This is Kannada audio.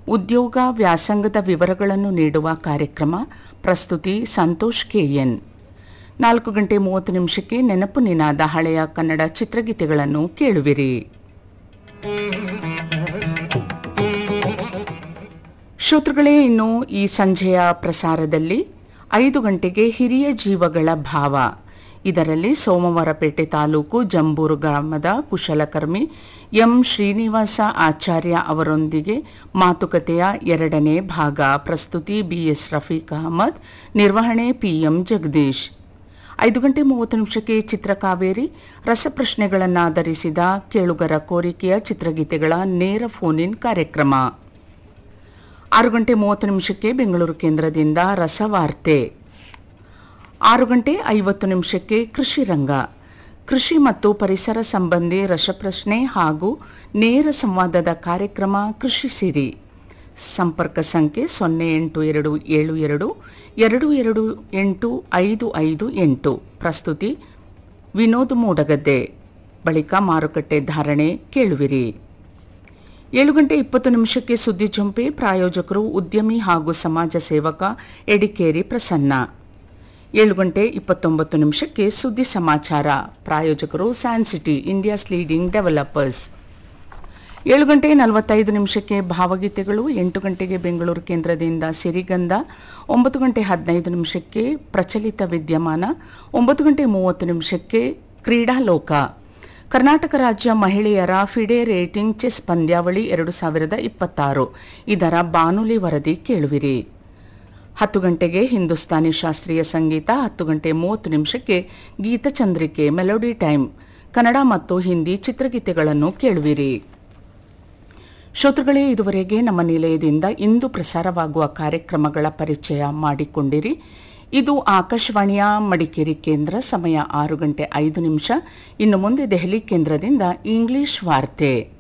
ಉದ್ಯೋಗ ವ್ಯಾಸಂಗದ ವಿವರಗಳನ್ನು ನೀಡುವ ಕಾರ್ಯಕ್ರಮ ಪ್ರಸ್ತುತಿ ಸಂತೋಷ್ ಕೆಎನ್ ನಾಲ್ಕು ಗಂಟೆ ಮೂವತ್ತು ನಿಮಿಷಕ್ಕೆ ನೆನಪು ನಿನಾದ ಹಳೆಯ ಕನ್ನಡ ಚಿತ್ರಗೀತೆಗಳನ್ನು ಕೇಳುವಿರಿ ಶ್ರೋತೃಗಳೇ ಇನ್ನು ಈ ಸಂಜೆಯ ಪ್ರಸಾರದಲ್ಲಿ ಐದು ಗಂಟೆಗೆ ಹಿರಿಯ ಜೀವಗಳ ಭಾವ ಇದರಲ್ಲಿ ಸೋಮವಾರಪೇಟೆ ತಾಲೂಕು ಜಂಬೂರು ಗ್ರಾಮದ ಕುಶಲಕರ್ಮಿ ಎಂ ಶ್ರೀನಿವಾಸ ಆಚಾರ್ಯ ಅವರೊಂದಿಗೆ ಮಾತುಕತೆಯ ಎರಡನೇ ಭಾಗ ಪ್ರಸ್ತುತಿ ಬಿಎಸ್ ರಫೀಕ್ ಅಹಮದ್ ನಿರ್ವಹಣೆ ಪಿಎಂ ಜಗದೀಶ್ ಐದು ಗಂಟೆ ಮೂವತ್ತು ನಿಮಿಷಕ್ಕೆ ಚಿತ್ರಕಾವೇರಿ ರಸಪ್ರಶ್ನೆಗಳನ್ನಾಧರಿಸಿದ ಕೇಳುಗರ ಕೋರಿಕೆಯ ಚಿತ್ರಗೀತೆಗಳ ನೇರ ಫೋನ್ ಇನ್ ಕಾರ್ಯಕ್ರಮ ಆರು ಗಂಟೆ ಮೂವತ್ತು ನಿಮಿಷಕ್ಕೆ ಬೆಂಗಳೂರು ಕೇಂದ್ರದಿಂದ ರಸವಾರ್ತೆ ಆರು ಗಂಟೆ ಐವತ್ತು ನಿಮಿಷಕ್ಕೆ ಕೃಷಿ ರಂಗ ಕೃಷಿ ಮತ್ತು ಪರಿಸರ ಸಂಬಂಧಿ ರಸಪ್ರಶ್ನೆ ಹಾಗೂ ನೇರ ಸಂವಾದದ ಕಾರ್ಯಕ್ರಮ ಕೃಷಿ ಸಿರಿ ಸಂಪರ್ಕ ಸಂಖ್ಯೆ ಸೊನ್ನೆ ಎಂಟು ಎರಡು ಏಳು ಎರಡು ಎರಡು ಎರಡು ಎಂಟು ಐದು ಐದು ಎಂಟು ಪ್ರಸ್ತುತಿ ವಿನೋದ್ ಮೂಡಗದ್ದೆ ಬಳಿಕ ಮಾರುಕಟ್ಟೆ ಧಾರಣೆ ಕೇಳುವಿರಿ ಏಳು ಗಂಟೆ ಇಪ್ಪತ್ತು ನಿಮಿಷಕ್ಕೆ ಸುದ್ದಿ ಜಂಪೆ ಪ್ರಾಯೋಜಕರು ಉದ್ಯಮಿ ಹಾಗೂ ಸಮಾಜ ಸೇವಕ ಎಡಿಕೇರಿ ಪ್ರಸನ್ನ ಏಳು ಗಂಟೆ ಇಪ್ಪತ್ತೊಂಬತ್ತು ನಿಮಿಷಕ್ಕೆ ಸುದ್ದಿ ಸಮಾಚಾರ ಪ್ರಾಯೋಜಕರು ಸ್ಯಾನ್ಸಿಟಿ ಇಂಡಿಯಾಸ್ ಲೀಡಿಂಗ್ ಡೆವಲಪರ್ಸ್ ಏಳು ಗಂಟೆ ನಲವತ್ತೈದು ನಿಮಿಷಕ್ಕೆ ಭಾವಗೀತೆಗಳು ಎಂಟು ಗಂಟೆಗೆ ಬೆಂಗಳೂರು ಕೇಂದ್ರದಿಂದ ಸಿರಿಗಂಧ ಒಂಬತ್ತು ಗಂಟೆ ಹದಿನೈದು ನಿಮಿಷಕ್ಕೆ ಪ್ರಚಲಿತ ವಿದ್ಯಮಾನ ಒಂಬತ್ತು ಗಂಟೆ ಮೂವತ್ತು ನಿಮಿಷಕ್ಕೆ ಕ್ರೀಡಾಲೋಕ ಕರ್ನಾಟಕ ರಾಜ್ಯ ಮಹಿಳೆಯರ ಫಿಡೆ ರೇಟಿಂಗ್ ಚೆಸ್ ಪಂದ್ಯಾವಳಿ ಎರಡು ಸಾವಿರದ ಇಪ್ಪತ್ತಾರು ಇದರ ಬಾನುಲಿ ವರದಿ ಕೇಳುವಿರಿ ಹತ್ತು ಗಂಟೆಗೆ ಹಿಂದೂಸ್ತಾನಿ ಶಾಸ್ತ್ರೀಯ ಸಂಗೀತ ಹತ್ತು ಗಂಟೆ ಮೂವತ್ತು ನಿಮಿಷಕ್ಕೆ ಗೀತಚಂದ್ರಿಕೆ ಮೆಲೋಡಿ ಟೈಮ್ ಕನ್ನಡ ಮತ್ತು ಹಿಂದಿ ಚಿತ್ರಗೀತೆಗಳನ್ನು ಕೇಳುವಿರಿ ಶ್ರೋತೃಗಳೇ ಇದುವರೆಗೆ ನಮ್ಮ ನಿಲಯದಿಂದ ಇಂದು ಪ್ರಸಾರವಾಗುವ ಕಾರ್ಯಕ್ರಮಗಳ ಪರಿಚಯ ಮಾಡಿಕೊಂಡಿರಿ ಇದು ಆಕಾಶವಾಣಿಯ ಮಡಿಕೇರಿ ಕೇಂದ್ರ ಸಮಯ ಆರು ಗಂಟೆ ಐದು ನಿಮಿಷ ಇನ್ನು ಮುಂದೆ ದೆಹಲಿ ಕೇಂದ್ರದಿಂದ ಇಂಗ್ಲಿಷ್ ವಾರ್ತೆ